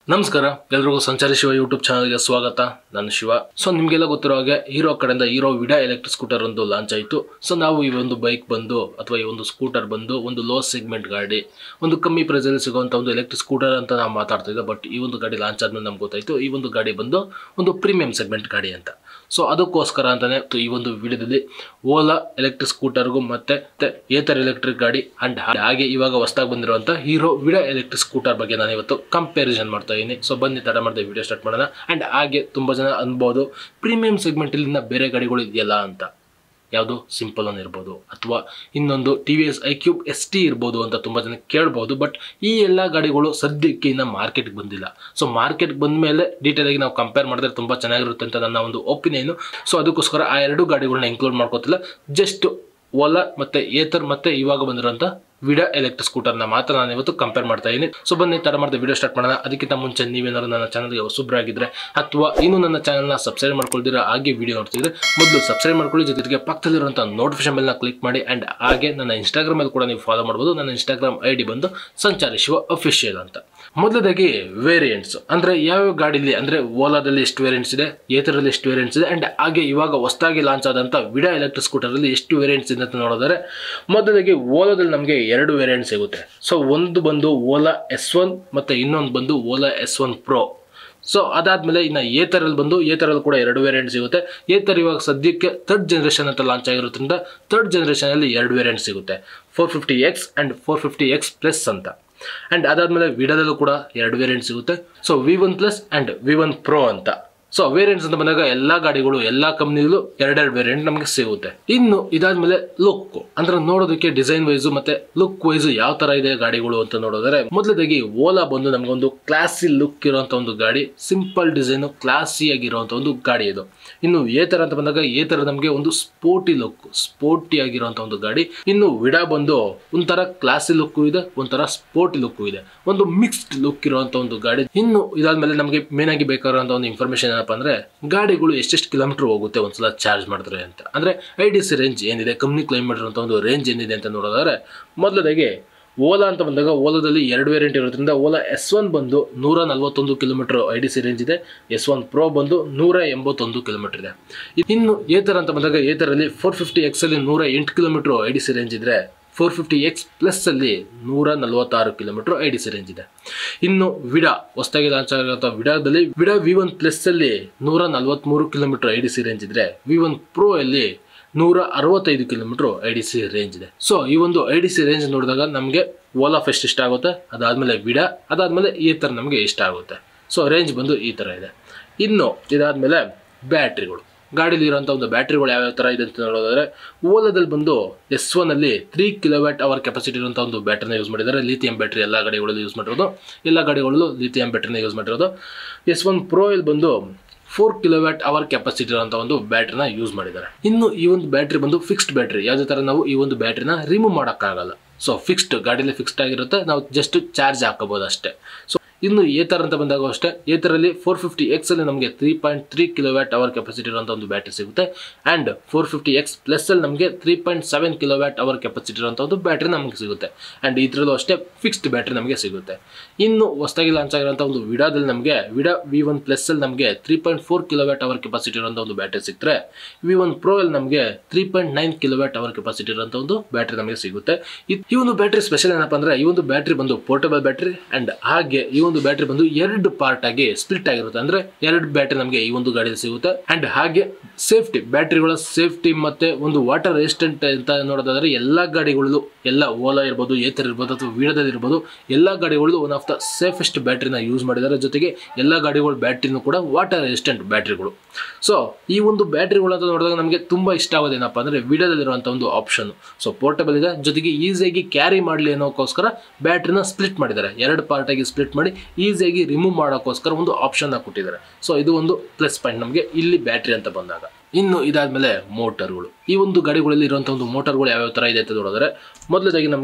ನಮಸ್ಕಾರ ಎಲ್ರಿಗೂ ಸಂಚಾರಿ ಶಿವ ಯೂಟ್ಯೂಬ್ ಚಾನಲ್ಗೆ ಸ್ವಾಗತ ನಾನು ಶಿವ ಸೊ ನಿಮಗೆಲ್ಲ ಗೊತ್ತಿರೋ ಹಾಗೆ ಹೀರೋ ಕಡೆಯಿಂದ ಹೀರೋ ವಿಡಾ ಎಲೆಕ್ಟ್ರಿಕ್ ಸ್ಕೂಟರ್ ಒಂದು ಲಾಂಚ್ ಆಯಿತು ಸೊ ನಾವು ಈ ಒಂದು ಬೈಕ್ ಬಂದು ಅಥವಾ ಈ ಒಂದು ಸ್ಕೂಟರ್ ಬಂದು ಒಂದು ಲೋ ಸೆಗ್ಮೆಂಟ್ ಗಾಡಿ ಒಂದು ಕಮ್ಮಿ ಪ್ರೈಸಲ್ಲಿ ಸಿಗುವಂಥ ಒಂದು ಎಲೆಕ್ಟ್ರಿಕ್ ಸ್ಕೂಟರ್ ಅಂತ ನಾವು ಮಾತಾಡ್ತಾ ಇದ್ದೆ ಬಟ್ ಈ ಒಂದು ಗಾಡಿ ಲಾಂಚ್ ಆದ್ಮೇಲೆ ನಮ್ಗೆ ಗೊತ್ತಾಯಿತು ಈ ಒಂದು ಗಾಡಿ ಬಂದು ಒಂದು ಪ್ರೀಮಿಯಂ ಸೆಗ್ಮೆಂಟ್ ಗಾಡಿ ಅಂತ ಸೊ ಅದಕ್ಕೋಸ್ಕರ ಅಂತಾನೆ ಈ ಒಂದು ವಿಡಿಯೋದಲ್ಲಿ ಓಲಾ ಎಲೆಕ್ಟ್ರಿಕ್ ಸ್ಕೂಟರ್ಗೂ ಮತ್ತೆ ಮತ್ತೆ ಏತರ್ ಎಲೆಕ್ಟ್ರಿಕ್ ಗಾಡಿ ಅಂಡ್ ಹಾಗೆ ಇವಾಗ ಹೊಸದಾಗಿ ಬಂದಿರುವಂತ ಹೀರೋ ವಿಡಾ ಎಲೆಕ್ಟ್ರಿಕ್ ಸ್ಕೂಟರ್ ಬಗ್ಗೆ ನಾನು ಇವತ್ತು ಕಂಪ್ಯಾರಿಸನ್ ಮಾಡ್ತಾ ಇದ್ದೀನಿ ಸೊ ಬನ್ನಿ ತಡ ಮಾಡಿದೆ ವಿಡಿಯೋ ಸ್ಟಾರ್ಟ್ ಮಾಡೋಣ ಅಂಡ್ ಹಾಗೆ ತುಂಬಾ ಜನ ಅನ್ಬೋದು ಪ್ರೀಮಿಯಂ ಸೆಗ್ಮೆಂಟ್ ಇಲ್ಲಿಂದ ಬೇರೆ ಗಾಡಿಗಳು ಇದೆಯಲ್ಲ ಅಂತ ಯಾವುದು ಸಿಂಪಲ್ ಒನ್ ಇರ್ಬೋದು ಅಥವಾ ಇನ್ನೊಂದು T V S iQube S T ಇರ್ಬೋದು ಅಂತ ತುಂಬ ಜನ ಕೇಳ್ಬೋದು ಬಟ್ ಈ ಎಲ್ಲ ಗಾಡಿಗಳು ಸದ್ಯಕ್ಕೆ ಇನ್ನು ಮಾರ್ಕೆಟ್ಗೆ ಬಂದಿಲ್ಲ ಸೊ ಮಾರ್ಕೆಟ್ಗೆ ಬಂದ ಮೇಲೆ ಡೀಟೇಲ್ ಆಗಿ ನಾವು ಕಂಪೇರ್ ಮಾಡಿದ್ರೆ ತುಂಬ ಚೆನ್ನಾಗಿರುತ್ತೆ ಅಂತ ನನ್ನ ಒಂದು ಒಪಿನಿಯನ್ ಸೊ ಅದಕ್ಕೋಸ್ಕರ ಆ ಎರಡು ಗಾಡಿಗಳನ್ನ ಇನ್ಕ್ಲೂಡ್ ಮಾಡ್ಕೋತಿಲ್ಲ ಜಸ್ಟ್ ಓಲಾ ಮತ್ತೆ ಏತರ್ ಮತ್ತೆ ಇವಾಗ ಬಂದಿರೋಂಥ ವಿಡಾ ಎಲೆಕ್ಟ್ರಿಕ್ ಸ್ಕೂಟರ್ನ ಮಾತ್ರ ನಾನು ಇವತ್ತು ಕಂಪೇರ್ ಮಾಡ್ತಾ ಇದ್ದೀನಿ ಸೊ ಬನ್ನಿ ತರ ಮಾಡಿದ ವಿಡಿಯೋ ಸ್ಟಾರ್ಟ್ ಮಾಡೋಣ ಅದಕ್ಕಿಂತ ಮುಂಚೆ ನೀವೇನಾದ್ರು ನನ್ನ ಚಾನಲ್ಗೆ ಹೊಸಬ್ರಾಗಿದ್ರೆ ಅಥವಾ ಇನ್ನೂ ನನ್ನ ಚಾನಲ್ನ ಸಬ್ಸ್ಕ್ರೈಬ್ ಮಾಡ್ಕೊಳ್ದಿರ ಹಾಗೆ ವಿಡಿಯೋ ನೋಡ್ತಿದ್ರೆ ಮೊದಲು ಸಬ್ಸ್ಕ್ರೈಬ್ ಮಾಡ್ಕೊಳ್ಳಿ ಜೊತೆಗೆ ಪಕ್ಕದಲ್ಲಿರುವಂಥ ನೋಟಿಫಿಕೇಶನ್ ಬೆಲ್ನ ಕ್ಲಿಕ್ ಮಾಡಿ ಆ್ಯಂಡ್ ಹಾಗೆ ನನ್ನ ಇನ್ಸ್ಟಾಗ್ರಾಮ್ ಅಲ್ಲಿ ಕೂಡ ನೀವು ಫಾಲೋ ಮಾಡ್ಬೋದು ನನ್ನ ಇನ್ಸ್ಟಾಗ್ರಾಮ್ ಐ ಡಿ ಬಂದು ಸಂಚಾರಿ ಶಿವ ಅಫಿಷಿಯಲ್ ಅಂತ ಮೊದಲದಾಗಿ ವೇರಿಯಂಟ್ಸ್ ಅಂದ್ರೆ ಯಾವ್ಯಾವ ಗಾಡಿಲಿ ಅಂದ್ರೆ ಓಲಾದಲ್ಲಿ ಎಷ್ಟು ವೇರಿಯಂಟ್ಸ್ ಇದೆ ಏತರಲ್ಲಿ ಎಷ್ಟು ವೇರಿಯಂಟ್ಸ್ ಇದೆ ಅಂಡ್ ಹಾಗೆ ಇವಾಗ ಹೊಸದಾಗಿ ಲಾಂಚ್ ಆದಂತ ವಿಡಾ ಎಲೆಕ್ಟ್ರಿಕ್ ಸ್ಕೂಟರ್ ಅಲ್ಲಿ ಎಷ್ಟು ವೇರಿಯಂಟ್ಸ್ ಇದೆ ಅಂತ ನೋಡಿದ್ರೆ ಮೊದಲಾಗಿ ಓಲಾದಲ್ಲಿ ನಮಗೆ ಎರಡು ವೇರಿಯಂಟ್ ಸಿಗುತ್ತೆ ಸೊ ಒಂದು ಬಂದು ಓಲಾ ಎಸ್ ಒನ್ ಮತ್ತೆ ಇನ್ನೊಂದು ಬಂದು Ola S one pro so ಅದಾದ್ಮೇಲೆ ಇನ್ನು ಏತರಲ್ಲಿ ಬಂದು ಏತರಲ್ಲಿ ಕೂಡ ಎರಡು ವೇರಿಯಂಟ್ ಸಿಗುತ್ತೆ ಏತರ್ ಇವಾಗ ಸದ್ಯಕ್ಕೆ ಥರ್ಡ್ ಜನರೇಷನ್ ಅಂತ ಲಾಂಚ್ ಆಗಿರೋದ್ರಿಂದ ಥರ್ಡ್ ಜನರೇಷನ್ ಅಲ್ಲಿ ಎರಡು ವೇರಿಯಂಟ್ ಸಿಗುತ್ತೆ four fifty X and four fifty X plus ಅಂತ ಅಂಡ್ ಅದಾದ್ಮೇಲೆ ವಿಡಾದಲ್ಲೂ ಕೂಡ ಎರಡು ವೇರಿಯಂಟ್ ಸಿಗುತ್ತೆ so V one plus and V one pro ಅಂತ ಸೊ ವೇರಿಯಂಟ್ಸ್ ಅಂತ ಬಂದಾಗ ಎಲ್ಲಾ ಗಾಡಿಗಳು ಎಲ್ಲಾ ಕಂಪ್ನಿಗಳು ಎರಡೆರಡು ವೇರಿಯಂಟ್ ನಮಗೆ ಸಿಗುತ್ತೆ ಇನ್ನು ಇದಾದ್ಮೇಲೆ ಲುಕ್ ಅಂದ್ರೆ ನೋಡೋದಕ್ಕೆ ಡಿಸೈನ್ ವೈಸ್ ಮತ್ತೆ ಲುಕ್ ವೈಸ್ ಯಾವ ತರ ಇದೆ ಗಾಡಿಗಳು ಅಂತ ನೋಡಿದ್ರೆ ಮೊದಲದಾಗಿ ಓಲಾ ಬಂದು ನಮಗೊಂದು ಕ್ಲಾಸಿ ಲುಕ್ ಇರುವಂತ ಒಂದು ಗಾಡಿ ಸಿಂಪಲ್ ಡಿಸೈನ್ ಕ್ಲಾಸಿ ಆಗಿರುವಂತ ಒಂದು ಗಾಡಿ ಇದು ಇನ್ನು ಏತರ ಅಂತ ಬಂದಾಗ ಏತರ ನಮಗೆ ಒಂದು ಸ್ಪೋರ್ಟಿ ಲುಕ್ ಸ್ಪೋರ್ಟಿ ಆಗಿರುವಂತ ಒಂದು ಗಾಡಿ ಇನ್ನು ವಿಡಾ ಬಂದು ಒಂಥರ ಕ್ಲಾಸಿ ಲುಕ್ ಇದೆ ಒಂಥರ ಸ್ಪೋರ್ಟಿ ಲುಕ್ ಇದೆ ಒಂದು ಮಿಕ್ಸ್ಡ್ ಲುಕ್ ಇರುವಂತ ಒಂದು ಗಾಡಿ ಇನ್ನು ಇದಾದ್ಮೇಲೆ ನಮಗೆ ಮೇನ್ ಆಗಿ ಬೇಕಾಗಿರುವಂತ ಒಂದು ಇನ್ಫಾರ್ಮೇಶನ್ ಏನಪ್ಪ ಅಂದ್ರೆ ಗಾಡಿಗಳು ಎಷ್ಟೆಷ್ಟು ಕಿಲೋಮೀಟರ್ ಹೋಗುತ್ತೆ ಒಂದ್ಸಲ ಚಾರ್ಜ್ ಮಾಡ್ತಾರೆ ಅಂತ ಅಂದ್ರೆ ಐ ಡಿ ಸಿ ರೇಂಜ್ ಏನಿದೆ ಕಂಪ್ನಿ ಕ್ಲೈಮ್ ಮಾಡಿರುವಂತ ಒಂದು ರೇಂಜ್ ಏನಿದೆ ಅಂತ ನೋಡೋದಾದ್ರೆ ಮೊದಲದಾಗಿ ಓಲಾ ಅಂತ ಬಂದಾಗ ಓಲಾದಲ್ಲಿ ಎರಡು ವೇರಿಯಂಟ್ ಇರೋದ್ರಿಂದ ಓಲಾ ಎಸ್ ಒನ್ ಬಂದು ನೂರ ನಲವತ್ತೊಂದು kilometre I D C range ಇದೆ ಎಸ್ ಒನ್ ಪ್ರೋ ಬಂದು ನೂರ ಎಂಬತ್ತೊಂದು ಕಿಲೋಮೀಟರ್ ಇದೆ ಇನ್ನು ಏತರ ಅಂತ ಬಂದಾಗ ಏತರಲ್ಲಿ ಫೋರ್ ಫಿಫ್ಟಿ ಎಕ್ಸ್ ಅಲ್ಲಿ ನೂರ ಎಂಟು kilometre I D C range ಇದ್ರೆ ಫೋರ್ ಫಿಫ್ಟಿ ಎಕ್ಸ್ ಪ್ಲಸ್ ಅಲ್ಲಿ ನೂರ ನಲವತ್ತಾರು kilometre I D C range ಇದೆ ಇನ್ನು ವಿಡಾ ಹೊಸದಾಗಿ ಲಾಂಚ್ ಆಗಿರುವಂತಹ ವಿಡಾದಲ್ಲಿ ವಿಡಾ ವಿ ಒನ್ ಪ್ಲಸ್ ಅಲ್ಲಿ ನೂರ ನಲವತ್ಮೂರು kilometre I D C range ಇದ್ರೆ ವಿ ಒನ್ ಪ್ರೋ ಅಲ್ಲಿ ನೂರ ಅರವತ್ತೈದು kilometre I D C range ಇದೆ ಸೊ ಈ ಒಂದು ಐ ಡಿ ಸಿ ರೇಂಜ್ ನೋಡಿದಾಗ ನಮಗೆ ಓಲಾ ಫೆಸ್ಟ್ ಇಷ್ಟ ಆಗುತ್ತೆ ಅದಾದ್ಮೇಲೆ ವಿಡಾ ಅದಾದ್ಮೇಲೆ ಈ ಥರ ನಮಗೆ ಇಷ್ಟ ಆಗುತ್ತೆ ಸೊ ರೇಂಜ್ ಬಂದು ಈ ಥರ ಇದೆ ಇನ್ನು ಇದಾದ್ಮೇಲೆ ಬ್ಯಾಟ್ರಿಗಳು ಗಾಡೀಲಿ ಇರುವಂಥ ಒಂದು ಬ್ಯಾಟ್ರಿಗಳು ಯಾವ್ಯಾವ ಥರ ಇದೆ ಅಂತ ನೋಡೋದಾದ್ರೆ ಓಲಾದಲ್ಲಿ ಬಂದು ಎಸ್ ಒನ್ ಅಲ್ಲಿ ತ್ರೀ ಕಿಲೋವ್ಯಾಟ್ ಅವರ್ ಕೆಪಾಸಿಟಿ ಇರುವಂಥ ಒಂದು ಬ್ಯಾಟ್ರಿನ ಯೂಸ್ ಮಾಡಿದ್ದಾರೆ ಲಿಥಿಯಂ ಬ್ಯಾಟ್ರಿ ಎಲ್ಲ ಗಾಡಿಗಳಲ್ಲೂ ಯೂಸ್ ಮಾಡಿರೋದು ಎಲ್ಲ ಗಾಡಿಗಳಲ್ಲೂ ಲಿಥಿಯಂ ಬ್ಯಾಟ್ರಿನ ಯೂಸ್ ಮಾಡಿರೋದು ಎಸ್ ಒನ್ ಪ್ರೋ ಇಲ್ಲಿ ಬಂದು ಫೋರ್ ಕಿಲೋವ್ಯಾಟ್ ಅವರ್ ಕೆಪಾಸಿಟಿ ಇರುವಂಥ ಒಂದು ಬ್ಯಾಟ್ರಿನ ಯೂಸ್ ಮಾಡಿದ್ದಾರೆ ಇನ್ನು ಈ ಒಂದು ಬ್ಯಾಟ್ರಿ ಬಂದು ಫಿಕ್ಸ್ಡ್ ಬ್ಯಾಟ್ರಿ ಯಾವುದೇ ಥರ ನಾವು ಈ ಒಂದು ಬ್ಯಾಟ್ರಿನ ರಿಮೂವ್ ಮಾಡೋಕ್ಕಾಗಲ್ಲ ಸೊ ಫಿಕ್ಸ್ಡ್ ಗಾಡಿಯಲ್ಲಿ ಫಿಕ್ಸ್ಡ್ ಆಗಿರುತ್ತೆ ನಾವು ಜಸ್ಟ್ ಚಾರ್ಜ್ ಹಾಕೋಬಹುದು ಅಷ್ಟೇ ಸೊ ಇನ್ನು ಏತರ್ ಅಂತ ಬಂದಾಗ ಅಷ್ಟೇ ಏತರಲ್ಲಿ ಫೋರ್ ಫಿಫ್ಟಿ ಎಕ್ಸ್ ಅಲ್ಲಿ ನಮಗೆ three point three kilowatt hour capacity ಇರುವಂಥ ಒಂದು ಬ್ಯಾಟ್ರಿ ಸಿಗುತ್ತೆ and four fifty X plus ಅಲ್ಲಿ ನಮಗೆ three point seven kilowatt hour capacity ಇರುವಂಥ ಒಂದು ಬ್ಯಾಟ್ರಿ ನಮಗೆ ಸಿಗುತ್ತೆ ಆ್ಯಂಡ್ ಇದರಲ್ಲೂ ಅಷ್ಟೇ ಫಿಕ್ಸ್ಡ್ ಬ್ಯಾಟ್ರಿ ನಮಗೆ ಸಿಗುತ್ತೆ ಇನ್ನು ಹೊಸದಾಗಿ ಲಾಂಚ್ ಆಗಿರುವಂಥ ಒಂದು ವಿಡಾದಲ್ಲಿ ನಮಗೆ ವಿಡಾ ವಿ ಒನ್ ಪ್ಲಸ್ ಅಲ್ಲಿ ನಮಗೆ three point four kilowatt hour capacity ಇರುವಂಥ ಒಂದು ಬ್ಯಾಟ್ರಿ ಸಿಗ್ತರೆ ವಿ ಒನ್ ಪ್ರೋ ಅಲ್ಲಿ ನಮಗೆ three point nine kilowatt hour capacity ಇರುವಂಥ ಒಂದು ಬ್ಯಾಟ್ರಿ ನಮಗೆ ಸಿಗುತ್ತೆ ಈ ಒಂದು ಬ್ಯಾಟ್ರಿ ಸ್ಪೆಷಲ್ ಏನಪ್ಪ ಅಂದ್ರೆ ಈ ಒಂದು ಬ್ಯಾಟ್ರಿ ಬಂದು ಪೋರ್ಟಬಲ್ ಬ್ಯಾಟ್ರಿ ಅಂಡ್ ಹಾಗೆ ಈ ಒಂದು ಬ್ಯಾಟ್ರಿ ಬಂದು ಎರಡು ಪಾರ್ಟ್ ಆಗಿ ಸ್ಪ್ಲಿಟ್ ಆಗಿರುತ್ತೆ ಅಂದ್ರೆ ಎರಡು ಬ್ಯಾಟ್ರಿ ನಮಗೆ ಈ ಒಂದು ಗಾಡಿಯಲ್ಲಿ ಸಿಗುತ್ತೆ ಅಂಡ್ ಹಾಗೆ ಸೇಫ್ಟಿ ಬ್ಯಾಟ್ರಿಗಳ ಸೇಫ್ಟಿ ಮತ್ತೆ ಒಂದು ವಾಟರ್ ರೆಸಿಸ್ಟೆಂಟ್ ಅಂತ ನೋಡೋದಾದ್ರೆ ಎಲ್ಲಾ ಗಾಡಿಗಳಲ್ಲೂ ಎಲ್ಲ ಓಲಾ ಇರ್ಬೋದು ಏತರ್ ಇರ್ಬೋದು ಅಥವಾ ವೀಡದಲ್ಲಿ ಇರ್ಬೋದು ಎಲ್ಲಾ ಗಾಡಿಗಳಲ್ಲೂ ಒನ್ ಆಫ್ ದ ಸೇಫೆಸ್ಟ್ ಬ್ಯಾಟ್ರಿನ ಯೂಸ್ ಮಾಡಿದ್ದಾರೆ ಜೊತೆಗೆ ಎಲ್ಲ ಗಾಡಿಗಳ ಬ್ಯಾಟ್ರಿನೂ ಕೂಡ ವಾಟರ್ ರೆಸಿಸ್ಟೆಂಟ್ ಬ್ಯಾಟ್ರಿಗಳು ಸೊ ಈ ಒಂದು ಬ್ಯಾಟ್ರಿಗಳು ಅಂತ ನೋಡಿದಾಗ ನಮಗೆ ತುಂಬಾ ಇಷ್ಟ ಆಗೋದೇನಪ್ಪ ಅಂದ್ರೆ ವಿಡಿಯೋದಲ್ಲಿರುವಂಥ ಒಂದು ಆಪ್ಷನ್ ಸೊ ಪೋರ್ಟಬಲ್ ಇದೆ ಜೊತೆಗೆ ಈಸಿಯಾಗಿ ಕ್ಯಾರಿ ಮಾಡಲಿ ಅನ್ನೋಕ್ಕೋಸ್ಕರ ಬ್ಯಾಟ್ರಿನ ಸ್ಪ್ಲಿಟ್ ಮಾಡಿದ್ದಾರೆ ಎರಡು ಪಾರ್ಟ್ ಆಗಿ ಸ್ಪ್ಲಿಟ್ ಮಾಡಿ ಈಸಿಯಾಗಿ ರಿಮೂವ್ ಮಾಡೋಕ್ಕೋಸ್ಕರ ಒಂದು ಆಪ್ಷನ್ ಕೊಟ್ಟಿದ್ದಾರೆ ಸೊ ಇದು ಒಂದು ಪ್ಲಸ್ ಪಾಯಿಂಟ್ ನಮಗೆ ಇಲ್ಲಿ ಬ್ಯಾಟ್ರಿ ಅಂತ ಬಂದಾಗ ಇನ್ನು ಇದಾದ್ಮೇಲೆ ಮೋಟರ್ಗಳು ಈ ಒಂದು ಗಾಡಿಗಳಲ್ಲಿ ಇರುವಂಥ ಒಂದು ಮೋಟರ್ಗಳು ಯಾವ್ಯಾವ ಥರ ಇದೆ ಅಂತ ನೋಡಿದ್ರೆ ಮೊದಲದಾಗಿ ನಮಗೆ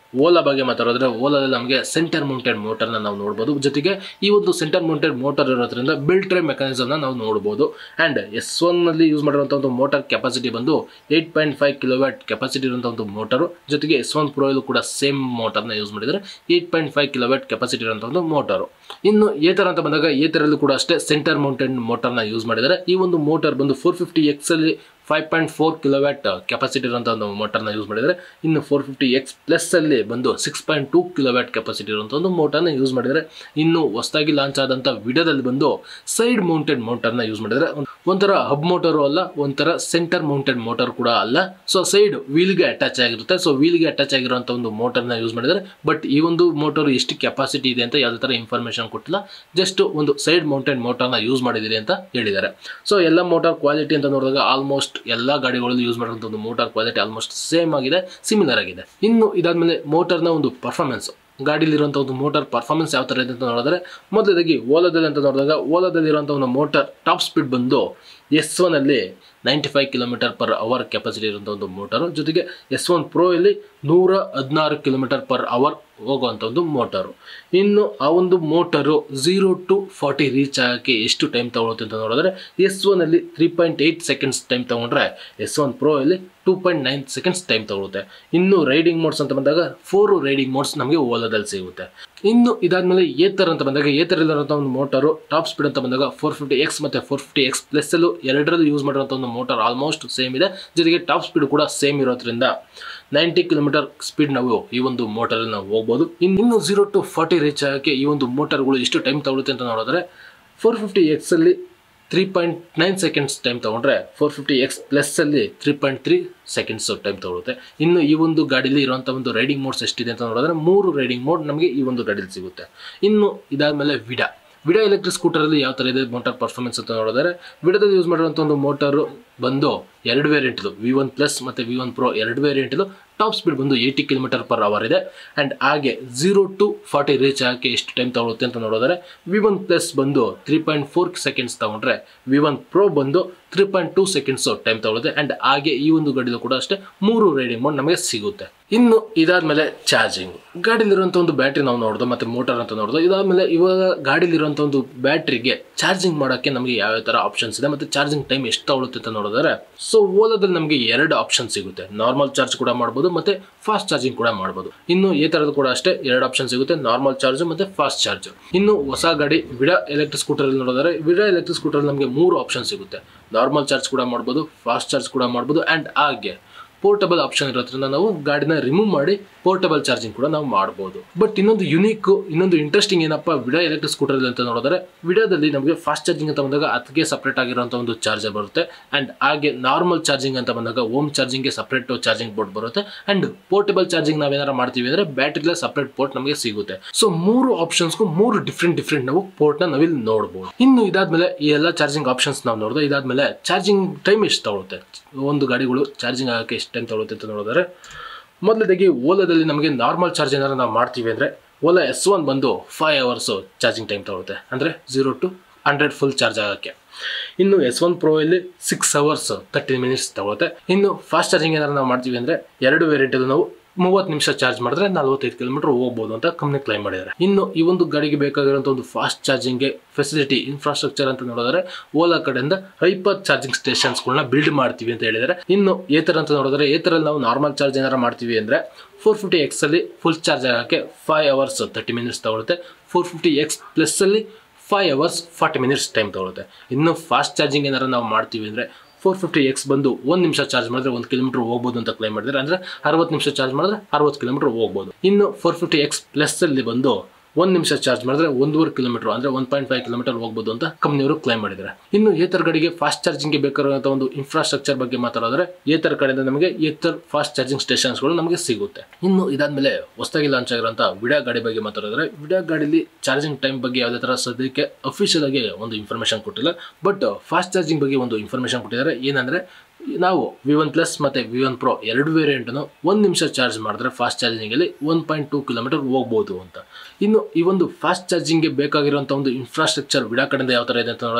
ಓಲಾ ಬಗ್ಗೆ ಮಾತಾಡಿದ್ರೆ ಓಲಾದಲ್ಲಿ ನಮಗೆ ಸೆಂಟರ್ ಮೌಂಟೆಡ್ ಮೋಟರ್ನ ನಾವು ನೋಡ್ಬೋದು ಜೊತೆಗೆ ಈ ಒಂದು ಸೆಂಟರ್ ಮೌಂಟೆಡ್ ಮೋಟರ್ ಇರೋದ್ರಿಂದ ಬಿಲ್ಟ್ ಟ್ರೈ ಮೆಕಾನಿಸಮ್ನ ನಾವು ನೋಡ್ಬೋದು ಆ್ಯಂಡ್ ಎಸ್ ಒನ್ನಲ್ಲಿ ಯೂಸ್ ಮಾಡಿರುವಂಥ ಒಂದು ಮೋಟರ್ ಕೆಪಾಸಿಟಿ ಬಂದು eight point five kilowatt capacity ಇರುವಂಥ ಒಂದು ಮೋಟರು ಜೊತೆಗೆ ಎಸ್ ಒನ್ ಪ್ರೋಯಲ್ಲೂ ಕೂಡ ಸೇಮ್ ಮೋಟರ್ನ ಯೂಸ್ ಮಾಡಿದರೆ eight point five kilowatt capacity ಇರುವಂಥ ಒಂದು ಮೋಟರು ಇನ್ನು ಏತರ ಅಂತ ಬಂದಾಗ ಏತರಲ್ಲೂ ಕೂಡ ಅಷ್ಟೇ ಸೆಂಟರ್ ಮೌಂಟೆಡ್ ಮೋಟರ್ನ ಯೂಸ್ ಮಾಡಿದರೆ ಈ ಒಂದು ಮೋಟರ್ ಬಂದು ಫೋರ್ ಫಿಫ್ಟಿ ಎಕ್ಸಲ್ಲಿ five point four kilowatt capacity ಇರುವಂಥ ಒಂದು ಮೋಟರ್ನ ಯೂಸ್ ಮಾಡಿದರೆ ಇನ್ನು ಫೋರ್ ಫಿಫ್ಟಿ ಎಕ್ಸ್ ಪ್ಲಸ್ಸಲ್ಲಿ ಬಂದು six point two kilowatt capacity ಇರುವಂಥ ಒಂದು ಮೋಟರ್ನ ಯೂಸ್ ಮಾಡಿದರೆ ಇನ್ನು ಹೊಸದಾಗಿ ಲಾಂಚ್ ಆದಂಥ ವಿಡಿಯೋದಲ್ಲಿ ಬಂದು ಸೈಡ್ ಮೌಂಟೆಡ್ ಮೋಟರ್ನ ಯೂಸ್ ಮಾಡಿದರೆ ಒಂಥರ ಹಬ್ ಮೋಟರು ಅಲ್ಲ ಒಂಥರ ಸೆಂಟರ್ ಮೌಂಟೆಡ್ ಮೋಟರ್ ಕೂಡ ಅಲ್ಲ ಸೊ ಸೈಡ್ ವೀಲ್ಗೆ ಅಟ್ಯಾಚ್ ಆಗಿರುತ್ತೆ ಸೊ ವೀಲ್ಗೆ ಅಟ್ಯಾಚ್ ಆಗಿರುವಂಥ ಒಂದು ಮೋಟರ್ನ ಯೂಸ್ ಮಾಡಿದರೆ ಬಟ್ ಈ ಒಂದು ಮೋಟರ್ ಎಷ್ಟು ಕೆಪಾಸಿಟಿ ಇದೆ ಅಂತ ಯಾವುದೇ ಥರ ಇನ್ಫಾರ್ಮೇಷನ್ ಕೊಟ್ಟಿಲ್ಲ ಜಸ್ಟ್ ಒಂದು ಸೈಡ್ ಮೌಂಟೆಡ್ ಮೋಟರ್ನ ಯೂಸ್ ಮಾಡಿದಿರಿ ಅಂತ ಹೇಳಿದ್ದಾರೆ ಸೊ ಎಲ್ಲ ಮೋಟಾರ್ ಕ್ವಾಲಿಟಿ ಅಂತ ನೋಡಿದಾಗ ಆಲ್ಮೋಸ್ಟ್ ಎಲ್ಲ ಗಾಡಿಗಳಲ್ಲಿ ಯೂಸ್ ಮಾಡುವಂಥ ಒಂದು ಮೋಟಾರ್ ಕ್ವಾಲಿಟಿ ಆಲ್ಮೋಸ್ಟ್ ಸೇಮ್ ಆಗಿದೆ ಸಿಮಿಲರ್ ಆಗಿದೆ ಇನ್ನು ಇದಾದಮೇಲೆ ಮೋಟರ್ನ ಒಂದು ಪರ್ಫಾರ್ಮೆನ್ಸ್ ಗಾಡಿಲಿರುವಂಥ ಒಂದು ಮೋಟಾರ್ ಪರ್ಫಾರ್ಮೆನ್ಸ್ ಯಾವ ಥರ ಇದೆ ಅಂತ ನೋಡಿದ್ರೆ ಮೊದಲದಾಗಿ ಓಲಾದಲ್ಲಿ ಅಂತ ನೋಡಿದಾಗ ಓಲಾದಲ್ಲಿರುವಂಥ ಒಂದು ಮೋಟಾರ್ ಟಾಪ್ ಸ್ಪೀಡ್ ಬಂದು ಎಸ್ ಒನಲ್ಲಿ ninety five kilometre per hour capacity ಇರುವಂಥ ಒಂದು ಮೋಟರು ಜೊತೆಗೆ ಎಸ್ ಒನ್ ಪ್ರೋ ಇಲ್ಲಿ ನೂರ ಹದಿನಾರು ಕಿಲೋಮೀಟರ್ ಪರ್ ಅವರ್ ಹೋಗುವಂಥ ಒಂದು ಮೋಟರು ಇನ್ನು ಆ ಒಂದು motor zero to forty reach ಆಗೋಕ್ಕೆ ಎಷ್ಟು ಟೈಮ್ ತಗೊಳುತ್ತೆ ಅಂತ ನೋಡಿದ್ರೆ ಎಸ್ ಒನಲ್ಲಿ three point eight seconds time ತೊಗೊಂಡ್ರೆ ಎಸ್ ಒನ್ ಪ್ರೋ ಅಲ್ಲಿ two point nine seconds time ತಗೊಳುತ್ತೆ ಇನ್ನು ರೈಡಿಂಗ್ ಮೋಡ್ಸ್ ಅಂತ ಬಂದಾಗ ಫೋರು ರೈಡಿಂಗ್ ಮೋಡ್ಸ್ ನಮಗೆ ಓಲಾದಲ್ಲಿ ಸಿಗುತ್ತೆ ಇನ್ನು ಇದಾದ್ಮೇಲೆ ಏತರ್ ಅಂತ ಬಂದಾಗ ಏತರ್ ಇಲ್ಲಿರುವಂಥ ಒಂದು ಮೋಟರು ಟಾಪ್ ಸ್ಪೀಡ್ ಅಂತ ಬಂದಾಗ ಫೋರ್ ಫಿಫ್ಟಿ ಎಕ್ಸ್ ಮತ್ತು ಫೋರ್ ಫಿಫ್ಟಿ ಎಕ್ಸ್ ಪ್ಲಸ್ಸಲ್ಲೂ ಎರಡರಲ್ಲೂ ಯೂಸ್ ಮಾಡಿರುವಂಥ ಒಂದು ಮೋಟರ್ ಆಲ್ಮೋಸ್ಟ್ ಸೇಮ್ ಇದೆ ಜೊತೆಗೆ ಟಾಪ್ ಸ್ಪೀಡ್ ಕೂಡ ಸೇಮ್ ಇರೋದ್ರಿಂದ ನೈಂಟಿ ಕಿಲೋಮೀಟರ್ ಸ್ಪೀಡ್ ನಾವು ಈ ಒಂದು ಮೋಟರಲ್ಲಿ ನಾವು ಹೋಗ್ಬೋದು ಇನ್ನು ಇನ್ನು ಝೀರೋ ಟು ಫಾರ್ಟಿ ರೀಚ್ ಆಗೋಕ್ಕೆ ಈ ಒಂದು ಮೋಟರ್ಗಳು ಎಷ್ಟು ಟೈಮ್ ತಗೊಳುತ್ತೆ ಅಂತ ನೋಡಿದ್ರೆ ಫೋರ್ ಫಿಫ್ಟಿ ಎಕ್ಸಲ್ಲಿ three point nine seconds time ತೊಗೊಂಡ್ರೆ ಫೋರ್ ಫಿಫ್ಟಿ ಎಕ್ಸ್ ಪ್ಲಸ್ಸಲ್ಲಿ three point three seconds time ತೊಗೊಳುತ್ತೆ ಇನ್ನು ಈ ಒಂದು ಗಾಡೀಲಿ ಇರುವಂಥ ಒಂದು ರೈಡಿಂಗ್ ಮೋಡ್ಸ್ ಎಷ್ಟಿದೆ ಅಂತ ನೋಡಿದ್ರೆ ಮೂರು ರೈಡಿಂಗ್ ಮೋಡ್ ನಮಗೆ ಈ ಒಂದು ಗಾಡೀಲಿ ಸಿಗುತ್ತೆ ಇನ್ನು ಇದಾದಮೇಲೆ ವಿಡಾ ವಿಡಾ ಎಲೆಕ್ಟ್ರಿಕ್ ಸ್ಕೂಟರಲ್ಲಿ ಯಾವ ಥರ ಇದೆ ಮೋಟಾರ್ ಪರ್ಫಾರ್ಮೆನ್ಸ್ ಅಂತ ನೋಡಿದ್ರೆ ವಿಡಾದಲ್ಲಿ ಯೂಸ್ ಮಾಡಿರುವಂಥ ಒಂದು ಮೋಟಾರು ಬಂದು ಎರಡು ವೇರಿಯಂಟ್ದು ವಿ ಒನ್ ಪ್ಲಸ್ ಮತ್ತು ವಿ ಒನ್ ಪ್ರೋ ಎರಡು ವೇರಿಯಂಟ್ದು ಟಾಪ್ ಸ್ಪೀಡ್ ಬಂದು ಏಯ್ಟಿ ಕಿಲೋಮೀಟರ್ ಪರ್ ಅವರ್ ಇದೆ ಆ್ಯಂಡ್ ಹಾಗೆ ಝೀರೋ ಟು ಫಾರ್ಟಿ ರೀಚ್ ಆಗೋಕ್ಕೆ ಎಷ್ಟು ಟೈಮ್ ತಗೊಳುತ್ತೆ ಅಂತ ನೋಡಿದ್ರೆ ವಿ ಒನ್ ಪ್ಲಸ್ ಬಂದು ತ್ರೀ ಪಾಯಿಂಟ್ ಫೋರ್ ಸೆಕೆಂಡ್ಸ್ ತಗೊಂಡ್ರೆ ವಿ ಒನ್ ಪ್ರೋ ಬಂದು three point two seconds time ತಗೊಳುತ್ತೆ ಆ್ಯಂಡ್ ಹಾಗೆ ಈ ಒಂದು ಗಾಡಿಲೂ ಕೂಡ ಅಷ್ಟೇ ಮೂರು ರೈಡಿಂಗ್ ಮೋಡ್ ನಮಗೆ ಸಿಗುತ್ತೆ ಇನ್ನು ಇದಾದ್ಮೇಲೆ ಚಾರ್ಜಿಂಗ್ ಗಾಡಿಲಿರುವಂಥ ಒಂದು ಬ್ಯಾಟ್ರಿ ನಾವು ನೋಡೋದು ಮತ್ತು ಮೋಟರ್ ಅಂತ ನೋಡೋದು ಇದಾದ್ಮೇಲೆ ಇವಾಗ ಗಾಡಿಲಿರುವಂಥ ಒಂದು ಬ್ಯಾಟ್ರಿಗೆ ಚಾರ್ಜಿಂಗ್ ಮಾಡೋಕ್ಕೆ ನಮಗೆ ಯಾವ್ಯಾವ ಥರ ಆಪ್ಷನ್ಸ್ ಇದೆ ಮತ್ತು ಚಾರ್ಜಿಂಗ್ ಟೈಮ್ ಎಷ್ಟು ತಗೊಳುತ್ತೆ ಅಂತ ನೋಡಿದ್ರೆ ಸೊ ಓಲಾದಲ್ಲಿ ನಮಗೆ ಎರಡು ಆಪ್ಷನ್ ಸಿಗುತ್ತೆ ನಾರ್ಮಲ್ ಚಾರ್ಜ್ ಕೂಡ ಮಾಡ್ಬೋದು ಮತ್ತು ಫಾಸ್ಟ್ ಚಾರ್ಜಿಂಗ್ ಕೂಡ ಮಾಡ್ಬೋದು ಇನ್ನು ಈ ಥರದ್ದು ಕೂಡ ಅಷ್ಟೇ ಎರಡು ಆಪ್ಷನ್ ಸಿಗುತ್ತೆ ನಾರ್ಮಲ್ ಚಾರ್ಜ್ ಮತ್ತು ಫಾಸ್ಟ್ ಚಾರ್ಜ್ ಇನ್ನು ಹೊಸ ಗಾಡಿ ವಿಡಾ ಎಲೆಕ್ಟ್ರಿಕ್ ಸ್ಕೂಟರಲ್ಲಿ ನೋಡಿದ್ರೆ ವಿಡಾ ಎಲೆಕ್ಟ್ರಿಕ್ ಸ್ಕೂಟರಲ್ಲಿ ನಮಗೆ ಮೂರು ಆಪ್ಷನ್ ಸಿಗುತ್ತೆ ನಾರ್ಮಲ್ ಚಾರ್ಜ್ ಕೂಡ ಮಾಡ್ಬೋದು ಫಾಸ್ಟ್ ಚಾರ್ಜ್ ಕೂಡ ಮಾಡ್ಬೋದು ಆ್ಯಂಡ್ ಹಾಗೆ ಪೋರ್ಟಬಲ್ ಆಪ್ಷನ್ ಇರೋದ್ರಿಂದ ನಾವು ಗಾಡಿನ ರಿಮೂವ್ ಮಾಡಿ ಪೋರ್ಟಬಲ್ ಚಾರ್ಜಿಂಗ್ ಕೂಡ ನಾವು ಮಾಡ್ಬೋದು ಬಟ್ ಇನ್ನೊಂದು ಯುನೀಕ್ ಇನ್ನೊಂದು ಇಂಟ್ರೆಸ್ಟಿಂಗ್ ಏನಪ್ಪ ವಿಡಾ ಎಲೆಕ್ಟ್ರಿಕ್ ಸ್ಕೂಟರ್ ಅಂತ ನೋಡಿದ್ರೆ ವಿಡಾದಲ್ಲಿ ನಮಗೆ ಫಾಸ್ಟ್ ಚಾರ್ಜಿಂಗ್ ಅಂತ ಬಂದಾಗ ಅದಕ್ಕೆ ಸಪ್ರೇಟ್ ಆಗಿರುವಂಥ ಒಂದು ಚಾರ್ಜರ್ ಬರುತ್ತೆ ಆ್ಯಂಡ್ ಹಾಗೆ ನಾರ್ಮಲ್ ಚಾರ್ಜಿಂಗ್ ಅಂತ ಬಂದಾಗ ಹೋಮ್ ಚಾರ್ಜಿಂಗ್ಗೆ ಸಪ್ರೇಟ್ ಚಾರ್ಜಿಂಗ್ ಪೋರ್ಟ್ ಬರುತ್ತೆ ಆ್ಯಂಡ್ ಪೋರ್ಟಬಲ್ ಚಾರ್ಜಿಂಗ್ ನಾವೇನಾರು ಮಾಡ್ತೀವಿ ಅಂದರೆ ಬ್ಯಾಟ್ರಿಲ ಸಪ್ರೇಟ್ ಪೋರ್ಟ್ ನಮಗೆ ಸಿಗುತ್ತೆ ಸೊ ಮೂರು ಆಪ್ಷನ್ಸ್ಗೂ ಮೂರು ಡಿಫ್ರೆಂಟ್ ಡಿಫ್ರೆಂಟ್ ನಾವು ಪೋರ್ಟ್ನ ನಾವಿಲ್ಲಿ ನೋಡ್ಬೋದು ಇನ್ನು ಇದಾದ್ಮೇಲೆ ಈ ಎಲ್ಲ ಚಾರ್ಜಿಂಗ್ ಆಪ್ಷನ್ಸ್ ನಾವು ನೋಡಿದ್ರೆ ಇದಾದ್ಮೇಲೆ ಚಾರ್ಜಿಂಗ್ ಟೈಮ್ ಎಷ್ಟು ತಗೊಳುತ್ತೆ ಒಂದು ಗಾಡಿಗಳು ಚಾರ್ಜಿಂಗ್ ಆಗೋಕ್ಕೆ ಎಷ್ಟು ಟೈಮ್ ತಗೊಳುತ್ತೆ ಅಂತ ನೋಡಿದ್ರೆ ಮೊದಲದಾಗಿ ಓಲಾದಲ್ಲಿ ನಮಗೆ ನಾರ್ಮಲ್ ಚಾರ್ಜ್ ಏನಾದ್ರು ನಾವು ಮಾಡ್ತೀವಿ ಅಂದರೆ ಓಲಾ ಎಸ್ ಒನ್ ಬಂದು ಫೈವ್ ಅವರ್ಸು ಚಾರ್ಜಿಂಗ್ ಟೈಮ್ ತಗೊಳುತ್ತೆ ಅಂದರೆ zero to hundred full charge ಆಗೋಕ್ಕೆ ಇನ್ನು ಎಸ್ ಒನ್ ಪ್ರೋ ಇಲ್ಲಿ ಸಿಕ್ಸ್ ಅವರ್ಸ್ ತರ್ಟಿ ಮಿನಿಟ್ಸ್ ತಗೊಳುತ್ತೆ ಇನ್ನು ಫಾಸ್ಟ್ ಚಾರ್ಜಿಂಗ್ ಏನಾದ್ರು ನಾವು ಮಾಡ್ತೀವಿ ಅಂದರೆ ಎರಡು ವೇರಿಯಂಟಲ್ಲಿ ನಾವು ಮೂವತ್ತು ನಿಮಿಷ ಚಾರ್ಜ್ ಮಾಡಿದ್ರೆ ನಲ್ವತ್ತೈದು ಕಿಲೋಮೀಟರ್ ಹೋಗ್ಬೋದು ಅಂತ ಕಂಪ್ನಿ ಕ್ಲೈಮ್ ಮಾಡಿದ್ದಾರೆ ಇನ್ನು ಈ ಒಂದು ಗಾಡಿಗೆ ಬೇಕಾಗಿರುವಂಥ ಒಂದು ಫಾಸ್ಟ್ ಚಾರ್ಜಿಂಗ್ಗೆ ಫೆಸಿಲಿಟಿ ಇನ್ಫ್ರಾಸ್ಟ್ರಕ್ಚರ್ ಅಂತ ನೋಡಿದ್ರೆ ಓಲಾ ಕಡೆಯಿಂದ ಹೈಪರ್ ಚಾರ್ಜಿಂಗ್ ಸ್ಟೇಷನ್ಸ್ಗಳನ್ನ ಬಿಲ್ಡ್ ಮಾಡ್ತೀವಿ ಅಂತ ಹೇಳಿದ್ದಾರೆ ಇನ್ನು ಏತರ ಅಂತ ನೋಡಿದ್ರೆ ಏತರಲ್ಲಿ ನಾವು ನಾರ್ಮಲ್ ಚಾರ್ಜ್ ಏನಾರು ಮಾಡ್ತೀವಿ ಅಂದರೆ ಫೋರ್ ಫಿಫ್ಟಿ ಎಕ್ಸಲ್ಲಿ ಫುಲ್ ಚಾರ್ಜ್ ಆಗೋಕ್ಕೆ ಫೈವ್ ಅವರ್ಸ್ ತರ್ಟಿ ಮಿನಿಟ್ಸ್ ತಗೊಳುತ್ತೆ ಫೋರ್ ಫಿಫ್ಟಿ ಎಕ್ಸ್ ಪ್ಲಸ್ಸಲ್ಲಿ five hours forty minutes time ತಗೊಳುತ್ತೆ ಇನ್ನು ಫಾಸ್ಟ್ ಚಾರ್ಜಿಂಗ್ ಏನಾರು ನಾವು ಮಾಡ್ತೀವಿ ಅಂದರೆ ಫೋರ್ ಫಿಫ್ಟಿ ಎಕ್ಸ್ ಬಂದು ಒಂದು ನಿಮಿಷ ಚಾರ್ಜ್ ಮಾಡಿದ್ರೆ ಒಂದು ಕಿಲೋಮೀಟರ್ ಹೋಗ್ಬೋದು ಅಂತ ಕ್ಲೈಮ್ ಮಾಡಿದ್ರೆ ಅಂದರೆ ಅರವತ್ತು ನಿಮಿಷ ಚಾರ್ಜ್ ಮಾಡಿದ್ರೆ ಅರವತ್ತು ಕಿಲೋಮೀಟರ್ ಹೋಗ್ಬೋದು ಇನ್ನು ಫೋರ್ ಫಿಫ್ಟಿ ಎಕ್ಸ್ ಪ್ಲಸ್ಸಲ್ಲಿ ಬಂದು ಒಂದು ನಿಮಿಷ ಚಾರ್ಜ್ ಮಾಡಿದ್ರೆ ಒಂದೂವರೆ ಕಿಲೋಮೀಟರ್ ಅಂದರೆ ಒನ್ ಪಾಯಿಂಟ್ ಫೈವ್ ಕಿಲೋಮೀಟರ್ ಹೋಗ್ಬೋದು ಅಂತ ಕಂಪ್ನಿಯವರು ಕ್ಲೈಮ್ ಮಾಡಿದ್ದಾರೆ ಇನ್ನು ಏತರ ಗಾಡಿಗೆ ಫಾಸ್ಟ್ ಚಾರ್ಜಿಂಗ್ಗೆ ಬೇಕಾಗಿರುವಂಥ ಒಂದು ಇನ್ಫ್ರಾಸ್ಟ್ರಕ್ಚರ್ ಬಗ್ಗೆ ಮಾತಾಡಿದ್ರೆ ಏತರ ಕಡೆಯಿಂದ ನಮಗೆ ಏತರ್ ಫಾಸ್ಟ್ ಚಾರ್ಜಿಂಗ್ ಸ್ಟೇಷನ್ಸ್ಗಳು ನಮಗೆ ಸಿಗುತ್ತೆ ಇನ್ನು ಇದಾದ್ಮೇಲೆ ಹೊಸದಾಗಿ ಲಾಂಚ್ ಆಗಿರುವಂಥ ವಿಡಾ ಗಾಡಿ ಬಗ್ಗೆ ಮಾತಾಡಿದ್ರೆ ವಿಡಾ ಗಾಡಿಲಿ ಚಾರ್ಜಿಂಗ್ ಟೈಮ್ ಬಗ್ಗೆ ಯಾವುದೇ ಥರ ಸದ್ಯಕ್ಕೆ ಅಫಿಷಿಯಲ್ ಆಗಿ ಒಂದು ಇನ್ಫಾರ್ಮೇಷನ್ ಕೊಟ್ಟಿಲ್ಲ ಬಟ್ ಫಾಸ್ಟ್ ಚಾರ್ಜಿಂಗ್ ಬಗ್ಗೆ ಒಂದು ಇನ್ಫಾರ್ಮೇಷನ್ ಕೊಟ್ಟಿದ್ದಾರೆ ಏನಂದರೆ ನಾವು ವಿ ಒನ್ ಪ್ಲಸ್ ಮತ್ತು ವಿ ಒನ್ ಪ್ರೋ ಎರಡು ವೇರಿಯಂಟನ್ನು ಒಂದು ನಿಮಿಷ ಚಾರ್ಜ್ ಮಾಡಿದ್ರೆ ಫಾಸ್ಟ್ ಚಾರ್ಜಿಂಗಲ್ಲಿ ಒನ್ ಪಾಯಿಂಟ್ ಟೂ ಕಿಲೋಮೀಟರ್ ಹೋಗ್ಬೋದು ಅಂತ ಇನ್ನು ಈ ಒಂದು ಫಾಸ್ಟ್ ಚಾರ್ಜಿಂಗ್ಗೆ ಬೇಕಾಗಿರುವಂಥ ಒಂದು ಇನ್ಫ್ರಾಸ್ಟ್ರಕ್ಚರ್ ವಿಡಾ ಕಡೆಯಿಂದ ಯಾವ ಥರ ಇದೆ ಅಂತ ನೋಡಿದ್ರೆ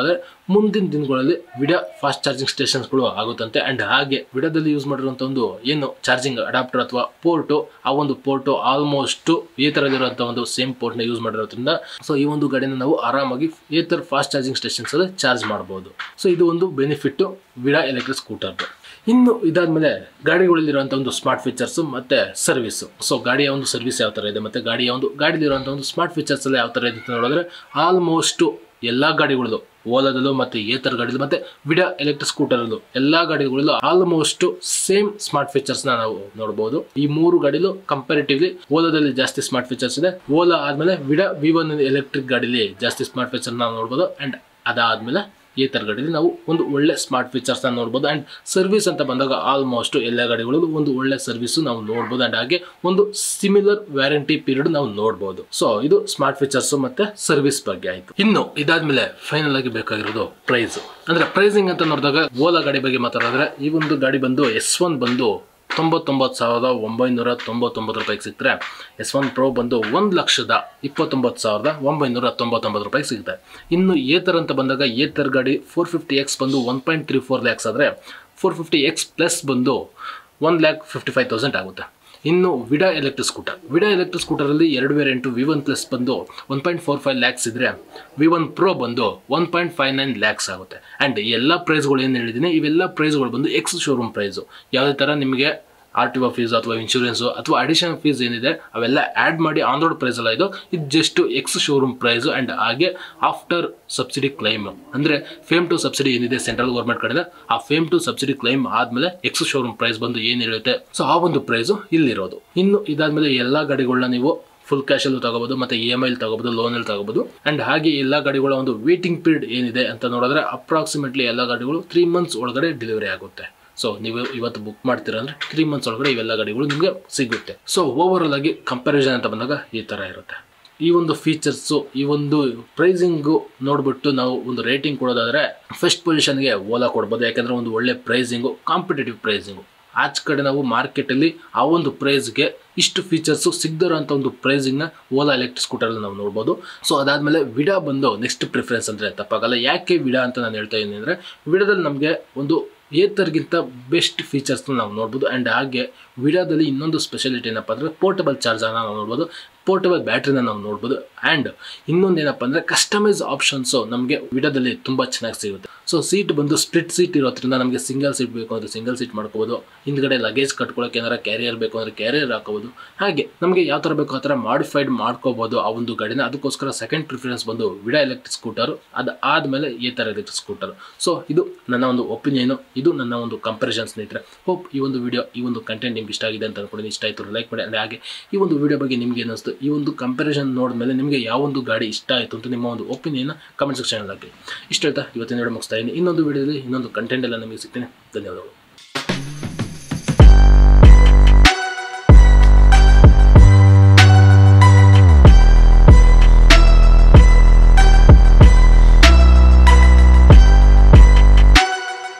ಮುಂದಿನ ದಿನಗಳಲ್ಲಿ ವಿಡಾ ಫಾಸ್ಟ್ ಚಾರ್ಜಿಂಗ್ ಸ್ಟೇಷನ್ಸ್ಗಳು ಆಗುತ್ತಂತೆ ಆ್ಯಂಡ್ ಹಾಗೆ ವಿಡಾದಲ್ಲಿ ಯೂಸ್ ಮಾಡಿರುವಂಥ ಒಂದು ಏನು ಚಾರ್ಜಿಂಗ್ ಅಡಾಪ್ಟರ್ ಅಥವಾ ಪೋರ್ಟು ಆ ಒಂದು ಪೋರ್ಟು ಆಲ್ಮೋಸ್ಟ್ ಈ ಥರದಿರುವಂಥ ಒಂದು ಸೇಮ್ ಪೋರ್ಟ್ನ ಯೂಸ್ ಮಾಡಿರೋದ್ರಿಂದ ಸೊ ಈ ಒಂದು ಗಾಡಿನ ನಾವು ಆರಾಮಾಗಿ ಈ ಥರ ಫಾಸ್ಟ್ ಚಾರ್ಜಿಂಗ್ ಸ್ಟೇಷನ್ಸ್ ಅಲ್ಲಿ ಚಾರ್ಜ್ ಮಾಡ್ಬೋದು ಸೊ ಇದು ಒಂದು ಬೆನಿಫಿಟ್ ವಿಡಾ ಎಲೆಕ್ಟ್ರಿಕ್ ಸ್ಕೂಟರ್ದು ಇನ್ನು ಇದಾದ್ಮೇಲೆ ಗಾಡಿಗಳಲ್ಲಿರುವಂಥ ಒಂದು ಸ್ಮಾರ್ಟ್ ಫೀಚರ್ಸ್ ಮತ್ತೆ ಸರ್ವಿಸ್ ಸೊ ಗಾಡಿಯ ಒಂದು ಸರ್ವಿಸ್ ಯಾವ ಥರ ಇದೆ ಮತ್ತೆ ಗಾಡಿಯ ಒಂದು ಗಾಡಿಲಿರುವಂಥ ಒಂದು ಸ್ಮಾರ್ಟ್ ಫೀಚರ್ಸ್ ಎಲ್ಲ ಯಾವ ಥರ ಇದೆ ಅಂತ ನೋಡಿದ್ರೆ ಆಲ್ಮೋಸ್ಟ್ ಎಲ್ಲ ಗಾಡಿಗಳದು ಓಲಾದಲ್ಲೂ ಮತ್ತೆ ಏತರ್ ಗಾಡಿಲು ಮತ್ತೆ ವಿಡಾ ಎಲೆಕ್ಟ್ರಿಕ್ ಸ್ಕೂಟರ್ಲು ಎಲ್ಲ ಗಾಡಿಗಳಲ್ಲೂ ಆಲ್ಮೋಸ್ಟ್ ಸೇಮ್ ಸ್ಮಾರ್ಟ್ ಫೀಚರ್ಸ್ ನಾವು ನೋಡಬಹುದು ಈ ಮೂರು ಗಾಡಿಲು ಕಂಪ್ಯಾರಿಟಿವ್ಲಿ ಓಲಾದಲ್ಲಿ ಜಾಸ್ತಿ ಸ್ಮಾರ್ಟ್ ಫೀಚರ್ಸ್ ಇದೆ ಓಲಾ ಆದ್ಮೇಲೆ ವಿಡಾ ವಿ ಒನ್ ಎಲೆಕ್ಟ್ರಿಕ್ ಗಾಡಿಲಿ ಜಾಸ್ತಿ ಸ್ಮಾರ್ಟ್ ಫೀಚರ್ ನಾವು ನೋಡಬಹುದು ಅಂಡ್ ಅದಾದ್ಮೇಲೆ ಈ ಥರ ಗಾಡಿಯಲ್ಲಿ ನಾವು ಒಂದು ಒಳ್ಳೆ ಸ್ಮಾರ್ಟ್ ಫೀಚರ್ಸ್ನ ನೋಡ್ಬೋದು ಆ್ಯಂಡ್ ಸರ್ವಿಸ್ ಅಂತ ಬಂದಾಗ ಆಲ್ಮೋಸ್ಟ್ ಎಲ್ಲ ಗಾಡಿಗಳಲ್ಲೂ ಒಂದು ಒಳ್ಳೆ ಸರ್ವಿಸು ನಾವು ನೋಡ್ಬೋದು ಆ್ಯಂಡ್ ಹಾಗೆ ಒಂದು ಸಿಮಿಲರ್ ವ್ಯಾರಂಟಿ ಪೀರಿಯಡ್ ನಾವು ನೋಡ್ಬೋದು ಸೊ ಇದು ಸ್ಮಾರ್ಟ್ ಫೀಚರ್ಸ್ ಮತ್ತೆ ಸರ್ವಿಸ್ ಬಗ್ಗೆ ಆಯ್ತು ಇನ್ನು ಇದಾದ್ಮೇಲೆ ಫೈನಲ್ ಆಗಿ ಬೇಕಾಗಿರೋದು ಪ್ರೈಸ್ ಅಂದ್ರೆ ಪ್ರೈಸಿಂಗ್ ಅಂತ ನೋಡಿದಾಗ ಓಲಾ ಗಾಡಿ ಬಗ್ಗೆ ಮಾತಾಡಿದ್ರೆ ಈ ಒಂದು ಗಾಡಿ ಬಂದು ಎಸ್ ಒನ್ ಬಂದು ತೊಂಬತ್ತೊಂಬತ್ತು ಸಾವಿರದ ಒಂಬೈನೂರ ತೊಂಬತ್ತೊಂಬತ್ತು ರೂಪಾಯಿಗೆ ಸಿಗ್ತಾರೆ ಎಸ್ ಒನ್ ಪ್ರೋ ಬಂದು ಒಂದು ಲಕ್ಷದ ಇಪ್ಪತ್ತೊಂಬತ್ತು ಸಾವಿರದ ಒಂಬೈನೂರ ತೊಂಬತ್ತೊಂಬತ್ತು ರೂಪಾಯಿಗೆ ಸಿಗುತ್ತೆ ಇನ್ನು ಏತರ್ ಅಂತ ಬಂದಾಗ ಏತರ್ ಗಾಡಿ ಫೋರ್ ಫಿಫ್ಟಿ ಎಕ್ಸ್ ಬಂದು one point three four lakhs ಆದರೆ ಫೋರ್ ಫಿಫ್ಟಿ ಎಕ್ಸ್ ಪ್ಲಸ್ ಬಂದು one lakh fifty five thousand ಆಗುತ್ತೆ ಇನ್ನು Vida electric scooter Vida electric ಸ್ಕೂಟರಲ್ಲಿ ಎರಡು ವೇರಿಯಂಟು ವಿ ಒನ್ ಪ್ಲಸ್ ಬಂದು one point four five lakhs ಇದ್ರೆ ವಿ ಒನ್ ಪ್ರೋ ಬಂದು one point five nine lakhs ಆಗುತ್ತೆ ಆ್ಯಂಡ್ ಎಲ್ಲ ಪ್ರೈಸ್ಗಳು ಏನು ಹೇಳಿದ್ದೀನಿ ಇವೆಲ್ಲ ಪ್ರೈಸ್ಗಳು ಬಂದು ಎಕ್ಸ್ ಶೋರೂಮ್ ಪ್ರೈಸು ಯಾವುದೇ ಥರ ನಿಮಗೆ ಆರ್ ಟಿ ಒ ಫೀಸ್ ಅಥವಾ ಇನ್ಶೂರೆನ್ಸು ಅಥವಾ ಅಡಿಷನಲ್ ಫೀಸ್ ಏನಿದೆ ಅವೆಲ್ಲ ಆ್ಯಡ್ ಮಾಡಿ ಆನ್ ರೋಡ್ ಪ್ರೈಸ್ ಅಲ್ಲ ಇದು ಇದು just ex showroom price and ಹಾಗೆ ಆಫ್ಟರ್ ಸಬ್ಸಿಡಿ ಕ್ಲೈಮ್ ಅಂದರೆ ಫೇಮ್ ಟು ಸಬ್ಸಿಡಿ ಏನಿದೆ ಸೆಂಟ್ರಲ್ ಗೌರ್ಮೆಂಟ್ ಕಡೆಯಿಂದ ಆ ಫೇಮ್ ಟು ಸಬ್ಸಿಡಿ ಕ್ಲೈಮ್ ಆದಮೇಲೆ ಎಕ್ಸ್ ಶೋರೂಮ್ ಪ್ರೈಸ್ ಬಂದು ಏನಿರುತ್ತೆ ಸೊ ಆ ಒಂದು ಪ್ರೈಸು ಇಲ್ಲಿರೋದು ಇನ್ನು ಇದಾದಮೇಲೆ ಎಲ್ಲ ಗಾಡಿಗಳನ್ನ ನೀವು ಫುಲ್ ಕ್ಯಾಶಲ್ಲೂ ತಗೋಬೋದು ಮತ್ತು ಇ ಎಮ್ ಐಲಿ ತಗೋಬೋದು ಲೋನಲ್ಲಿ ತಗೋಬೋದು ಆ್ಯಂಡ್ ಹಾಗೆ ಎಲ್ಲ ಗಾಡಿಗಳ ಒಂದು ವೇಟಿಂಗ್ ಪೀರಿಯಡ್ ಏನಿದೆ ಅಂತ ನೋಡಿದ್ರೆ ಅಪ್ರಾಕ್ಸಿಮೇಟ್ಲಿ ಎಲ್ಲ ಗಾಡಿಗಳು ತ್ರೀ ಮಂತ್ಸ್ ಒಳಗಡೆ ಡೆಲಿವರಿ ಆಗುತ್ತೆ ಸೊ ನೀವು ಇವತ್ತು ಬುಕ್ ಮಾಡ್ತೀರಾ ಅಂದರೆ ತ್ರೀ ಮಂತ್ಸ್ ಒಳಗಡೆ ಇವೆಲ್ಲ ಗಾಡಿಗಳು ನಿಮಗೆ ಸಿಗುತ್ತೆ ಸೊ ಓವರಾಲ್ ಆಗಿ ಕಂಪ್ಯಾರಿಸನ್ ಅಂತ ಬಂದಾಗ ಈ ಥರ ಇರುತ್ತೆ ಈ ಒಂದು ಫೀಚರ್ಸು ಈ ಒಂದು ಪ್ರೈಸಿಂಗು ನೋಡಿಬಿಟ್ಟು ನಾವು ಒಂದು ರೇಟಿಂಗ್ ಕೊಡೋದಾದರೆ ಫಸ್ಟ್ ಪೊಸಿಷನ್ಗೆ ಓಲಾ ಕೊಡ್ಬೋದು ಯಾಕಂದರೆ ಒಂದು ಒಳ್ಳೆ ಪ್ರೈಸಿಂಗು ಕಾಂಪಿಟೇಟಿವ್ ಪ್ರೈಸಿಂಗು ಆಚೆ ಕಡೆ ನಾವು ಮಾರ್ಕೆಟಲ್ಲಿ ಆ ಒಂದು ಪ್ರೈಸ್ಗೆ ಇಷ್ಟು ಫೀಚರ್ಸು ಸಿಗದಿರೋಂಥ ಒಂದು ಪ್ರೈಸಿಂಗ್ನ ಓಲಾ ಎಲೆಕ್ಟ್ರಿಕ್ ಸ್ಕೂಟರಲ್ಲಿ ನಾವು ನೋಡ್ಬೋದು ಸೊ ಅದಾದಮೇಲೆ ವಿಡಾ ಬಂದು ನೆಕ್ಸ್ಟ್ ಪ್ರಿಫರೆನ್ಸ್ ಅಂದರೆ ತಪ್ಪಾಗಲ್ಲ ಯಾಕೆ ವಿಡಾ ಅಂತ ನಾನು ಹೇಳ್ತಾ ಇದ್ದೀನಿ ಅಂದರೆ ವಿಡಾದಲ್ಲಿ ನಮಗೆ ಒಂದು ಏತರ್ಗಿಂತ ಬೆಸ್ಟ್ ಫೀಚರ್ಸ್ನ ನಾವು ನೋಡ್ಬೋದು ಆ್ಯಂಡ್ ಹಾಗೆ ವಿಡಾದಲ್ಲಿ ಇನ್ನೊಂದು ಸ್ಪೆಷಾಲಿಟಿ ಏನಪ್ಪ ಅಂದರೆ ಪೋರ್ಟಬಲ್ ಚಾರ್ಜರ್ನ ನಾವು ನೋಡ್ಬೋದು ಪೋರ್ಟಬಲ್ ಬ್ಯಾಟ್ರಿನ ನಾವು ನೋಡ್ಬೋದು ಆ್ಯಂಡ್ ಇನ್ನೊಂದು ಏನಪ್ಪ ಅಂದರೆ ಕಸ್ಟಮೈಸ್ ಆಪ್ಷನ್ಸು ನಮಗೆ ವಿಡಾದಲ್ಲಿ ತುಂಬ ಚೆನ್ನಾಗಿ ಸಿಗುತ್ತೆ ಸೊ ಸೀಟ್ ಬಂದು ಸ್ಪ್ಲಿಟ್ ಸೀಟ್ ಇರೋದ್ರಿಂದ ನಮಗೆ ಸಿಂಗಲ್ ಸೀಟ್ ಬೇಕು ಅಂದರೆ ಸಿಂಗಲ್ ಸೀಟ್ ಮಾಡ್ಕೋಬೋದು ಹಿಂದ್ಗಡೆ ಲಗೇಜ್ ಕಟ್ಕೊಳ್ಳೋಕೆ ಏನಾರ ಕ್ಯಾರಿಯರ್ ಬೇಕು ಅಂದರೆ ಕ್ಯಾರಿಯರ್ ಹಾಕೋಬೋದು ಹಾಗೆ ನಮಗೆ ಯಾವ ಥರ ಬೇಕು ಆ ಥರ ಮಾಡಿಫೈಡ್ ಮಾಡ್ಕೋಬೋದು ಆ ಒಂದು ಗಾಡಿನ ಅದಕ್ಕೋಸ್ಕರ ಸೆಕೆಂಡ್ ಪ್ರಿಫರೆನ್ಸ್ ಬಂದು ವಿಡಾ ಎಲೆಕ್ಟ್ರಿಕ್ ಸ್ಕೂಟರು ಅದು ಆದಮೇಲೆ ಈ ಥರ ಎಲೆಕ್ಟ್ರಿಕ್ ಸ್ಕೂಟರ್ ಸೊ ಇದು ನನ್ನ ಒಂದು ಒಪಿನಿಯನು ಇದು ನನ್ನ ಒಂದು ಕಂಪ್ಯಾರಿಸನ್ ಸ್ನೇಹಿತರೆ ಹೋಪ್ ಈ ಒಂದು ವಿಡಿಯೋ ಈ ಒಂದು ಕಂಟೆಂಟ್ ನಿಮ್ಗೆ ಇಷ್ಟ ಆಗಿದೆ ಅಂತ ಅನ್ಕೊಂಡು ಇಷ್ಟ ಆಯಿತು ಲೈಕ್ ಮಾಡಿ ಅಂದರೆ ಹಾಗೆ ಈ ಒಂದು ವಿಡಿಯೋ ಬಗ್ಗೆ ನಿಮ್ಗೆ ಏನಿಸ್ತು ಈ ಒಂದು ಕಂಪ್ಯಾರಿಸನ್ ನೋಡಿದ್ಮೇಲೆ ನಿಮಗೆ ಯಾವ ಒಂದು ಗಾಡಿ ಇಷ್ಟ ಆಯಿತು ಅಂತ ನಿಮ್ಮ ಒಂದು ಒಪಿನಿಯನ್ ಕಮೆಂಟ್ ಸೆಕ್ಷನಲ್ಲಿ ಹಾಕಿ ಇಷ್ಟ ಹೇಳ್ತಾ ಇವತ್ತಿನ ವಿಡಿಯೋ ಮುಗಿಸ್ತಾ ಇದ್ದೀನಿ ಇನ್ನೊಂದು ವಿಡಿಯೋದಲ್ಲಿ ಇನ್ನೊಂದು ಕಂಟೆಂಟ್ ಎಲ್ಲ ನಿಮಗೆ ಸಿಗ್ತೀನಿ ಧನ್ಯವಾದಗಳು